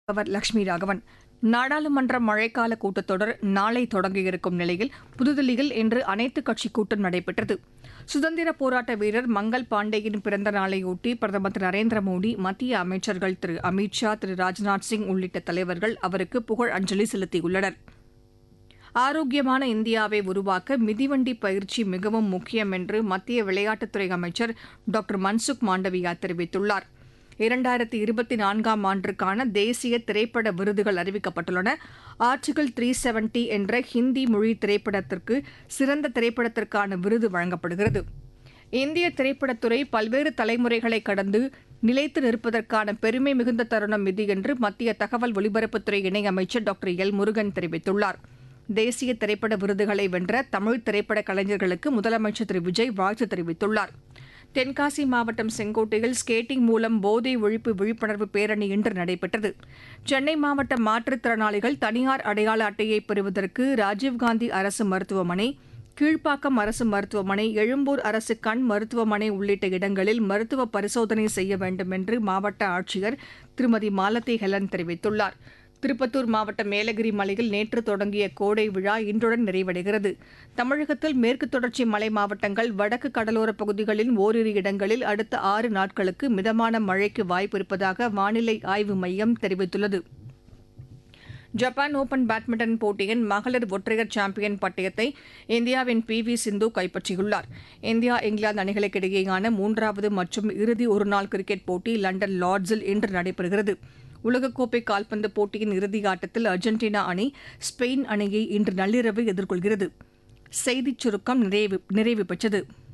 அவர் லட்சுமி ராகவன் நாடாளுமன்ற மழைக்கால கூட்டத்தொடர் நாளை தொடங்கியிருக்கும் நிலையில் புதுதில்லியில் இன்று அனைத்துக் கட்சி கூட்டம் நடைபெற்றது சுதந்திர போராட்ட வீரர் மங்கள் பாண்டேயின் பிறந்த நாளையொட்டி பிரதமர் திரு நரேந்திர மோடி மத்திய அமைச்சர்கள் திரு அமித் ஷா திரு ராஜ்நாத் சிங் உள்ளிட்ட தலைவர்கள் அவருக்கு புகழ் அஞ்சலி செலுத்தியுள்ளனர் ஆரோக்கியமான இந்தியாவை உருவாக்க மிதிவண்டி பயிற்சி மிகவும் முக்கியம் என்று மத்திய விளையாட்டுத்துறை அமைச்சர் டாக்டர் மன்சுக் மாண்டவியா தெரிவித்துள்ளார் இரண்டாயிரத்தி இருபத்தி நான்காம் ஆண்டிற்கான தேசிய திரைப்பட விருதுகள் அறிவிக்கப்பட்டுள்ளன ஆர்டிகிள் த்ரீ செவன்டி என்ற ஹிந்தி மொழி திரைப்படத்திற்கு சிறந்த திரைப்படத்திற்கான விருது வழங்கப்படுகிறது இந்திய திரைப்படத்துறை பல்வேறு தலைமுறைகளை கடந்து நிலைத்து நிற்பதற்கான பெருமை மிகுந்த தருணம் இது என்று மத்திய தகவல் ஒலிபரப்புத்துறை இணையமைச்சர் டாக்டர் எல் முருகன் தெரிவித்துள்ளார் தேசிய திரைப்பட விருதுகளை வென்ற தமிழ் திரைப்பட கலைஞர்களுக்கு முதலமைச்சர் திரு விஜய் வாழ்த்து தெரிவித்துள்ளார் தென்காசி மாவட்டம் செங்கோட்டையில் ஸ்கேட்டிங் மூலம் போதை ஒழிப்பு விழிப்புணர்வு பேரணி இன்று நடைபெற்றது சென்னை மாவட்ட மாற்றுத்திறனாளிகள் தனியார் அடையாள அட்டையை பெறுவதற்கு ராஜீவ்காந்தி அரசு மருத்துவமனை கீழ்ப்பாக்கம் அரசு மருத்துவமனை எழும்பூர் அரசு கண் மருத்துவமனை உள்ளிட்ட இடங்களில் மருத்துவ பரிசோதனை செய்ய வேண்டும் என்று மாவட்ட ஆட்சியர் திருமதி மாலதி ஹெலன் தெரிவித்துள்ளார் திருப்பத்தூர் மாவட்டம் மேலகிரி மலையில் நேற்று தொடங்கிய கோடை விழா இன்றுடன் நிறைவடைகிறது தமிழகத்தில் மேற்கு தொடர்ச்சி மலை மாவட்டங்கள் வடக்கு கடலோரப் பகுதிகளின் ஓரிரு இடங்களில் அடுத்த ஆறு நாட்களுக்கு மிதமான மழைக்கு வாய்ப்பு இருப்பதாக வானிலை ஆய்வு மையம் தெரிவித்துள்ளது ஜப்பான் ஓபன் பேட்மிண்டன் போட்டியின் மகளிர் ஒற்றையர் சாம்பியன் பட்டயத்தை இந்தியாவின் பி வி சிந்து கைப்பற்றியுள்ளார் இந்தியா இங்கிலாந்து அணிகளுக்கிடையேயான மூன்றாவது மற்றும் இறுதி ஒருநாள் கிரிக்கெட் போட்டி லண்டன் லார்ட்ஸில் இன்று நடைபெறுகிறது உலகக்கோப்பை கால்பந்து போட்டியின் இறுதி ஆட்டத்தில் அர்ஜென்டினா அணி ஸ்பெயின் அணியை இன்று நள்ளிரவு எதிர்கொள்கிறது செய்திச் சுருக்கம் நிறைவு நிறைவு பெற்றது